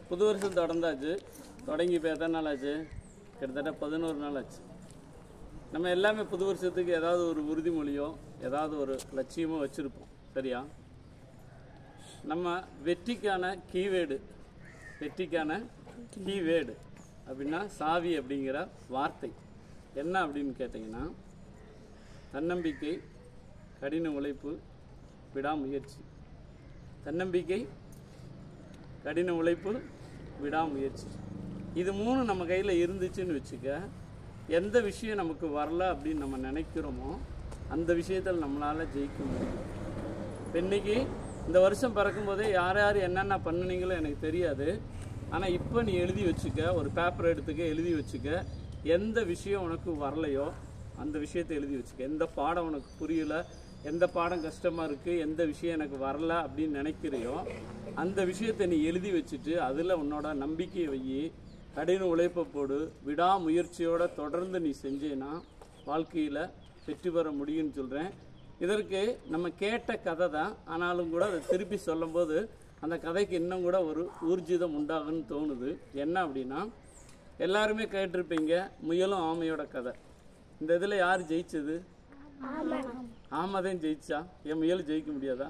புது வருஷம் தொடர்ந்தாச்சு தொடங்கி இப்போ எத்தனை நாள் ஆச்சு கிட்டத்தட்ட பதினோரு நாள் ஆச்சு நம்ம எல்லாமே புது வருஷத்துக்கு ஏதாவது ஒரு உறுதிமொழியோ ஏதாவது ஒரு லட்சியமோ வச்சுருப்போம் சரியா நம்ம வெற்றிக்கான கீவேர்டு வெற்றிக்கான கீவேர்டு அப்படின்னா சாவி அப்படிங்கிற வார்த்தை என்ன அப்படின்னு கேட்டிங்கன்னா தன்னம்பிக்கை கடின உழைப்பு விடாமுயற்சி தன்னம்பிக்கை கடின உழைப்பு விடாமுயற்சி இது மூணு நம்ம கையில் இருந்துச்சுன்னு வச்சுக்க எந்த விஷயம் நமக்கு வரல அப்படின்னு நம்ம நினைக்கிறோமோ அந்த விஷயத்தில் நம்மளால் ஜெயிக்க முடியும் இப்ப இன்னைக்கு இந்த வருஷம் பிறக்கும்போதே யார் யார் என்னென்ன பண்ணுனீங்களோ எனக்கு தெரியாது ஆனால் இப்போ நீ எழுதி வச்சுக்க ஒரு பேப்பர் எடுத்துக்க எழுதி வச்சுக்க எந்த விஷயம் உனக்கு வரலையோ அந்த விஷயத்தை எழுதி வச்சுக்க எந்த பாடம் உனக்கு புரியல எந்த பாடம் கஷ்டமாக இருக்குது எந்த விஷயம் எனக்கு வரல அப்படின்னு நினைக்கிறியோ அந்த விஷயத்தை நீ எழுதி வச்சுட்டு அதில் உன்னோட நம்பிக்கையை வை கடின உழைப்பை போடு விடாமுயற்சியோட தொடர்ந்து நீ செஞ்சேன்னா வாழ்க்கையில் வெற்றி பெற முடியும்னு சொல்கிறேன் இதற்கு நம்ம கேட்ட கதை தான் ஆனாலும் கூட அதை திருப்பி சொல்லும்போது அந்த கதைக்கு இன்னும் கூட ஒரு ஊர்ஜிதம் உண்டாகும்னு தோணுது என்ன அப்படின்னா எல்லாருமே கேட்டிருப்பீங்க முயலும் ஆமையோட கதை இந்த இதில் யார் ஜெயிச்சது ஆமை தான் ஜெயிச்சா என் முயல் ஜெயிக்க முடியாதா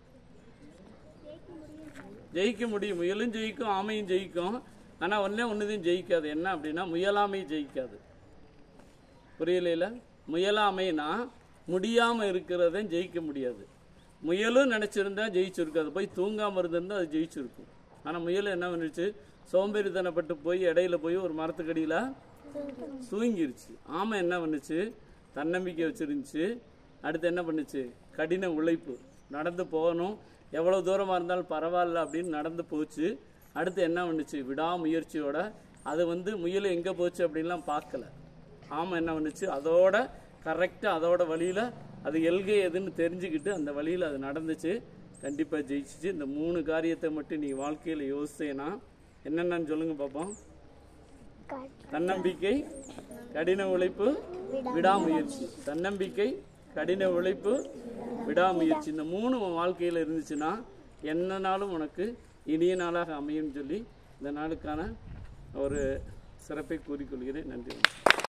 ஜெயிக்க முடியும் முயலும் ஜெயிக்கும் ஆமையும் ஜெயிக்கும் ஆனால் ஒன்றே ஒன்றுதையும் ஜெயிக்காது என்ன அப்படின்னா முயலாமை ஜெயிக்காது புரியலையில முயலாமைனா முடியாமல் இருக்கிறதையும் ஜெயிக்க முடியாது முயலும் நினச்சிருந்தா ஜெயிச்சிருக்கும் அது போய் தூங்காமல் இருந்திருந்தா அது ஜெயிச்சிருக்கும் ஆனால் முயல் என்ன பண்ணுச்சு சோம்பேறித்தனப்பட்டு போய் இடையில போய் ஒரு மரத்துக்கடியில் தூங்கிருச்சு ஆமை என்ன பண்ணுச்சு தன்னம்பிக்கை வச்சிருந்துச்சு அடுத்து என்ன பண்ணுச்சு கடின உழைப்பு நடந்து போகணும் எவ்வளோ தூரமாக இருந்தாலும் பரவாயில்ல அப்படின்னு நடந்து போச்சு அடுத்து என்ன பண்ணுச்சு விடாமுயற்சியோட அது வந்து முயல் எங்கே போச்சு அப்படின்லாம் பார்க்கல ஆமை என்ன பண்ணுச்சு அதோட கரெக்டாக அதோட வழியில் அது எல்கை எதுன்னு தெரிஞ்சுக்கிட்டு அந்த வழியில் அது நடந்துச்சு கண்டிப்பாக ஜெயிச்சிச்சு இந்த மூணு காரியத்தை மட்டும் நீ வாழ்க்கையில் யோசிச்சேன்னா என்னென்னு சொல்லுங்க பார்ப்போம் தன்னம்பிக்கை கடின உழைப்பு விடாமுயற்சி தன்னம்பிக்கை கடின உழைப்பு விடாமுயற்சி இந்த மூணு உன் வாழ்க்கையில் இருந்துச்சுன்னா என்ன நாளும் உனக்கு இனிய நாளாக அமையும்னு சொல்லி இந்த நாளுக்கான ஒரு சிறப்பை கூறிக்கொள்கிறேன் நன்றி வணக்கம்